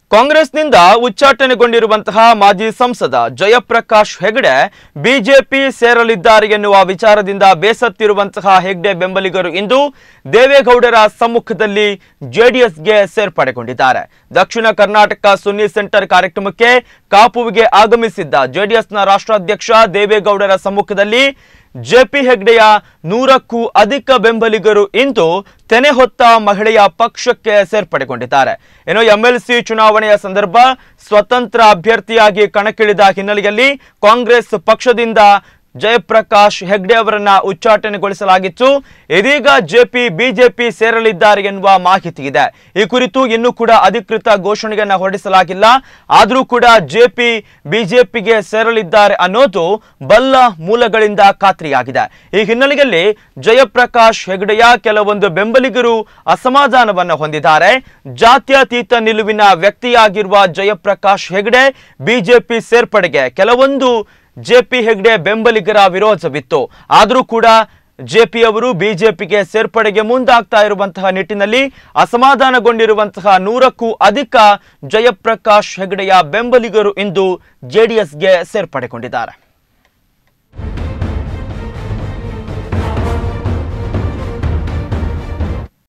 ಕಾಂಗ್ರೆಸ್ನಿಂದ ಉಚ್ಚಾಟನೆಗೊಂಡಿರುವಂತಹ ಮಾಜಿ ಸಂಸದ ಜಯಪ್ರಕಾಶ್ ಹೆಗಡೆ ಬಿಜೆಪಿ ಸೇರಲಿದ್ದಾರೆ ಎನ್ನುವ ವಿಚಾರದಿಂದ ಬೇಸತ್ತಿರುವಂತಹ ಹೆಗ್ಡೆ ಬೆಂಬಲಿಗರು ಇಂದು ದೇವೇಗೌಡರ ಸಮ್ಮುಖದಲ್ಲಿ ಜೆಡಿಎಸ್ಗೆ ಸೇರ್ಪಡೆಗೊಂಡಿದ್ದಾರೆ ದಕ್ಷಿಣ ಕರ್ನಾಟಕ ಸುನ್ನಿ ಸೆಂಟರ್ ಕಾರ್ಯಕ್ರಮಕ್ಕೆ ಕಾಪುವಿಗೆ ಆಗಮಿಸಿದ್ದ ಜೆಡಿಎಸ್ನ ರಾಷ್ಟ್ರಾಧ್ಯಕ್ಷ ದೇವೇಗೌಡರ ಸಮ್ಮುಖದಲ್ಲಿ ಜೆಪಿ ಹೆಗ್ಡೆಯ ನೂರಕ್ಕೂ ಅಧಿಕ ಬೆಂಬಲಿಗರು ಇಂದು ತೆನೆ ಹೊತ್ತ ಮಹಿಳೆಯ ಪಕ್ಷಕ್ಕೆ ಸೇರ್ಪಡೆಗೊಂಡಿದ್ದಾರೆ ಇನ್ನು ಎಂಎಲ್ಸಿ ಚುನಾವಣೆಯ ಸಂದರ್ಭ ಸ್ವತಂತ್ರ ಅಭ್ಯರ್ಥಿಯಾಗಿ ಕಣಕ್ಕಿಳಿದ ಹಿನ್ನೆಲೆಯಲ್ಲಿ ಕಾಂಗ್ರೆಸ್ ಪಕ್ಷದಿಂದ ಜಯಪ್ರಕಾಶ್ ಹೆಗ್ಡೆ ಅವರನ್ನ ಉಚ್ಚಾಟನೆಗೊಳಿಸಲಾಗಿತ್ತು ಇದೀಗ ಜೆಪಿ ಬಿಜೆಪಿ ಸೇರಲಿದ್ದಾರೆ ಎನ್ನುವ ಮಾಹಿತಿ ಇದೆ ಈ ಕುರಿತು ಇನ್ನೂ ಕೂಡ ಅಧಿಕೃತ ಘೋಷಣೆಯನ್ನ ಹೊರಡಿಸಲಾಗಿಲ್ಲ ಆದರೂ ಕೂಡ ಜೆಪಿ ಬಿಜೆಪಿಗೆ ಸೇರಲಿದ್ದಾರೆ ಅನ್ನೋದು ಬಲ್ಲ ಮೂಲಗಳಿಂದ ಖಾತ್ರಿಯಾಗಿದೆ ಈ ಹಿನ್ನೆಲೆಯಲ್ಲಿ ಜಯಪ್ರಕಾಶ್ ಹೆಗ್ಡೆಯ ಕೆಲವೊಂದು ಬೆಂಬಲಿಗರು ಅಸಮಾಧಾನವನ್ನ ಹೊಂದಿದ್ದಾರೆ ಜಾತ್ಯತೀತ ನಿಲುವಿನ ವ್ಯಕ್ತಿಯಾಗಿರುವ ಜಯಪ್ರಕಾಶ್ ಹೆಗ್ಡೆ ಬಿಜೆಪಿ ಸೇರ್ಪಡೆಗೆ ಕೆಲವೊಂದು ಜೆಪಿ ಹೆಗ್ಡೆ ಬೆಂಬಲಿಗರ ವಿರೋಧವಿತ್ತು ಆದರೂ ಕೂಡ ಜೆಪಿ ಅವರು ಬಿಜೆಪಿಗೆ ಸೇರ್ಪಡೆಗೆ ಮುಂದಾಗ್ತಾ ಇರುವಂತಹ ನಿಟ್ಟಿನಲ್ಲಿ ಅಸಮಾಧಾನಗೊಂಡಿರುವಂತಹ ನೂರಕ್ಕೂ ಅಧಿಕ ಜಯಪ್ರಕಾಶ್ ಹೆಗ್ಡೆಯ ಬೆಂಬಲಿಗರು ಇಂದು ಜೆಡಿಎಸ್ಗೆ ಸೇರ್ಪಡೆಗೊಂಡಿದ್ದಾರೆ